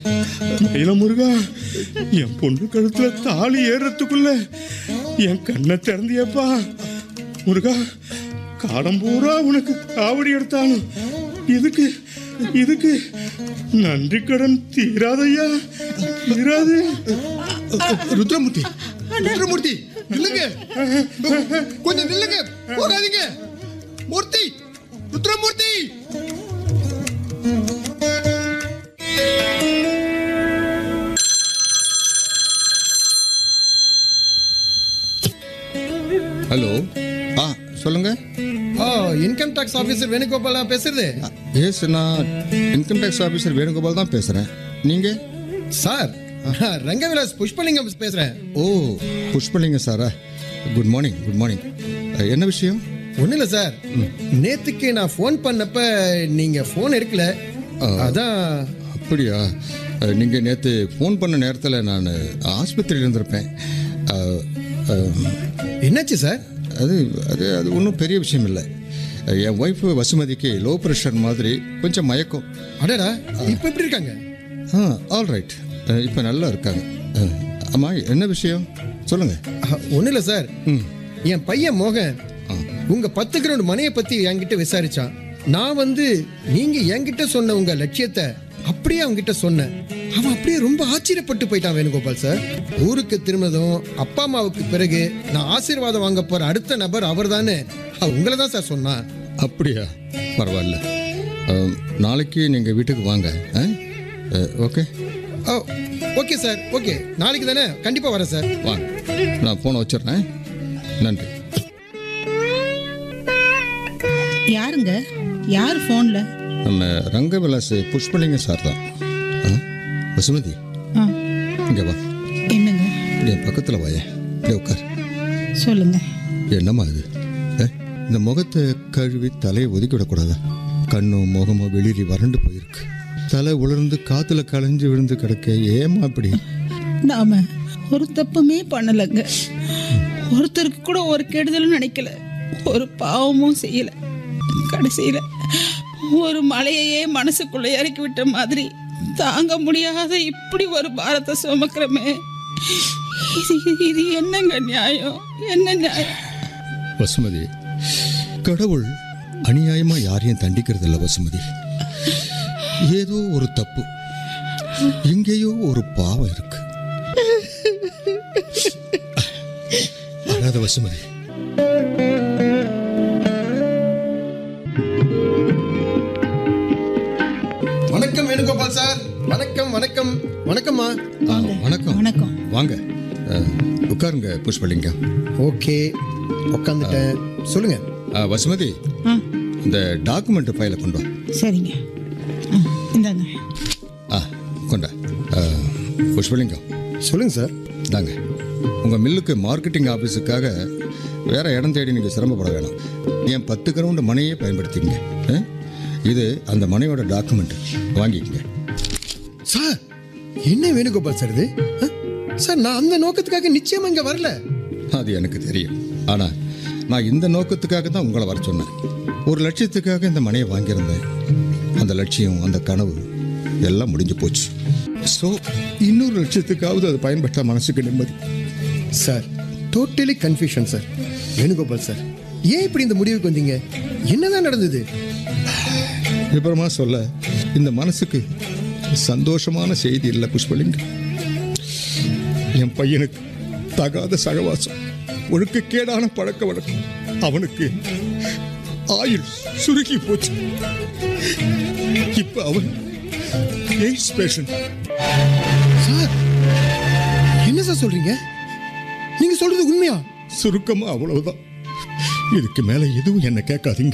மயில முருகா என் பொண்ணு கழுத்துல தாலி ஏறுறதுக்குள்ள என் கண்ணை திறந்தியப்பா முருகா காலம் பூரா உனக்கு காவடி எடுத்தாலும் இதுக்கு இதுக்கு நன்றி கடன் தீராதையா தீராது ருத்ரமூர்த்தி ருத்ரமூர்த்தி நில்லுங்க கொஞ்சம் நில்லுங்க போகாதீங்க மூர்த்தி ருத்ரமூர்த்தி ஹலோ ஆ சொல்லுங்க ஆ இன்கம் டாக்ஸ் ஆபீசர் வேணுகோபாலா பேசுறது எஸ் நான் இன்கம் டேக்ஸ் ஆஃபீஸர் வேணுகோபால் தான் பேசுகிறேன் நீங்கள் சார் நான் ரங்கவிலாஸ் புஷ்பலிங்கம் பேசுறேன் ஓ புஷ்பலிங்க சாரா குட் மார்னிங் குட் மார்னிங் என்ன விஷயம் ஒன்றும் இல்லை சார் நேத்துக்கு நான் ஃபோன் பண்ணப்ப நீங்க ஃபோன் எடுக்கல அதான் அப்படியா நீங்கள் நேற்று ஃபோன் பண்ண நேரத்தில் நான் ஆஸ்பத்திரியில் இருந்திருப்பேன் அஹ், அஹ், என்னாச்சு சார் அது அது அது ஒன்றும் பெரிய விஷயம் இல்லை என் ஒய்ஃபு வசுமதிக்கு லோ ப்ரெஷர் மாதிரி கொஞ்சம் மயக்கம் அடடா இப்போ எப்படி இருக்காங்க ஆ ஆல் ரைட் இப்போ நல்லா இருக்காங்க அஹ், அம்மா என்ன விஷயம் சொல்லுங்கள் ஒன்றும் இல்லை சார் என் பையன் மோகன் உங்க பத்து கிரவுண்ட் மனையை பத்தி என்கிட்ட விசாரிச்சான் நான் வந்து நீங்க என்கிட்ட சொன்ன உங்க லட்சியத்தை அப்படியே அவன்கிட்ட சொன்னேன் அவன் அப்படியே ரொம்ப ஆச்சரியப்பட்டு போயிட்டான் வேணுகோபால் சார் ஊருக்கு திரும்பினதும் அப்பா அம்மாவுக்கு பிறகு நான் ஆசீர்வாதம் வாங்க போற அடுத்த நபர் அவர்தானே உங்களை தான் சார் சொன்னான் அப்படியா பரவாயில்ல அஹ், நாளைக்கு நீங்கள் வீட்டுக்கு வாங்க ஆ? அஹ், ஓகே ஓ ஓகே சார் ஓகே நாளைக்கு தானே கண்டிப்பா வரேன் சார் வாங்க நான் ஃபோனை வச்சிடுறேன் நன்றி யாருங்க யார் ஃபோன்ல நம்ம ரங்கவிலாஸ் புஷ்பலிங்க சார் தான் ஆ? வசுமதி ஆ இங்கே வா என்னங்க இப்படி என் பக்கத்தில் வாயேன் இப்படி உட்கார் சொல்லுங்க என்னம்மா இது ஏ, இந்த முகத்தை கழுவி தலையை ஒதுக்கி விடக்கூடாதா கண்ணும் முகமும் வெளிரி வறண்டு போயிருக்கு தலை உலர்ந்து காத்துல களைஞ்சு விழுந்து கிடக்க ஏமா இப்படி நாம ஒரு தப்புமே பண்ணலைங்க ஒருத்தருக்கு கூட ஒரு கெடுதலும் நினைக்கல ஒரு பாவமும் செய்யல கடைசியில ஒரு மலையையே மனசுக்குள்ள இறக்கி விட்ட மாதிரி தாங்க முடியாத இப்படி ஒரு பாரத்தை சுமக்கிறமே இது இது என்னங்க நியாயம் என்ன நியாயம் வசுமதி கடவுள் அநியாயமா யாரையும் தண்டிக்கிறது இல்ல வசுமதி ஏதோ ஒரு தப்பு எங்கேயோ ஒரு பாவம் இருக்கு அழாத வசுமதி வணக்கம் வேணுகோபால் சார் வணக்கம் வணக்கம் வணக்கம்மா ஆ, வணக்கம் வணக்கம் வாங்க அஹ், உட்காருங்க புஷ்பலிங்கம் ஓகே உட்காந்துட்டேன் சொல்லுங்க ஆ, வசுமதி ஆ இந்த டாக்குமெண்ட் ஃபைலை கொண்டு வா சரிங்க ஆ, இந்தாங்க ஆ கொண்டா ஆ, புஷ்பலிங்கம் சொல்லுங்க சார் தாங்க உங்கள் மில்லுக்கு மார்க்கெட்டிங் ஆஃபீஸுக்காக வேற இடம் தேடி நீங்கள் சிரமப்பட வேணாம் என் பத்து கிரவுண்டு மனையே பயன்படுத்திங்க ஆ? இது அந்த மனையோட டாக்குமெண்ட் வாங்கிக்கங்க சார் என்ன வேணுகோபால் சார் இது ஆ? சார் நான் அந்த நோக்கத்துக்காக நிச்சயமா இங்க வரல அது எனக்கு தெரியும் ஆனால் நான் இந்த நோக்கத்துக்காக தான் உங்களை வர சொன்னேன் ஒரு லட்சியத்துக்காக இந்த மனையை வாங்கியிருந்தேன் அந்த லட்சியம் அந்த கனவு எல்லாம் முடிஞ்சு போச்சு ஸோ இன்னொரு லட்சியத்துக்காவது அது பயன்பட்ட மனசுக்கு நிம்மதி sir totally confusion sir Venugopal sir ஏன் இப்படி இந்த முடிவுக்கு வந்தீங்க என்னதான் நடந்தது விபரமா சொல்ல இந்த மனசுக்கு சந்தோஷமான செய்தி இல்லை புஷ்பலிங்க என் பையனுக்கு தகாத சகவாசம் ஒழுக்கக்கேடான பழக்க வழக்கம் அவனுக்கு ஆயுள் சுருங்கி போச்சு இப்ப அவன் எய்ட்ஸ் பேஷண்ட் சார் என்ன சார் சொல்றீங்க நீங்க சொல்றது உண்மையா சுருக்கமா அவ்வளவுதான் இதுக்கு மேல எதுவும் என்ன கேட்காதீங்க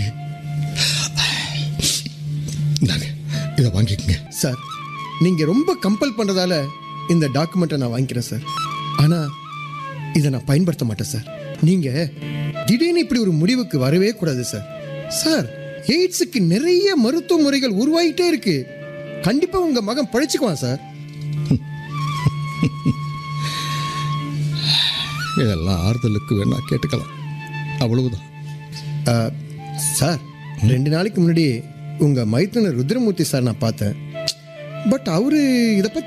இந்தாங்க, இதை வாங்கிக்கங்க சார் நீங்க ரொம்ப கம்பல் பண்றதால இந்த டாக்குமெண்ட்டை நான் வாங்கிக்கிறேன் சார் ஆனா இதை நான் பயன்படுத்த மாட்டேன் சார் நீங்க திடீர்னு இப்படி ஒரு முடிவுக்கு வரவே கூடாது சார் சார் எய்ட்ஸுக்கு நிறைய மருத்துவ முறைகள் உருவாகிட்டே இருக்கு கண்டிப்பா உங்க மகன் பழிச்சுக்குவான் சார் இதெல்லாம் ஆறுதலுக்கு வேணா கேட்டுக்கலாம் அவ்வளவுதான் அஹ், சார் ரெண்டு நாளைக்கு முன்னாடி உங்க மைத்துனர் ருத்ரமூர்த்தி சார் நான் பார்த்தேன் பட் அவரு இதை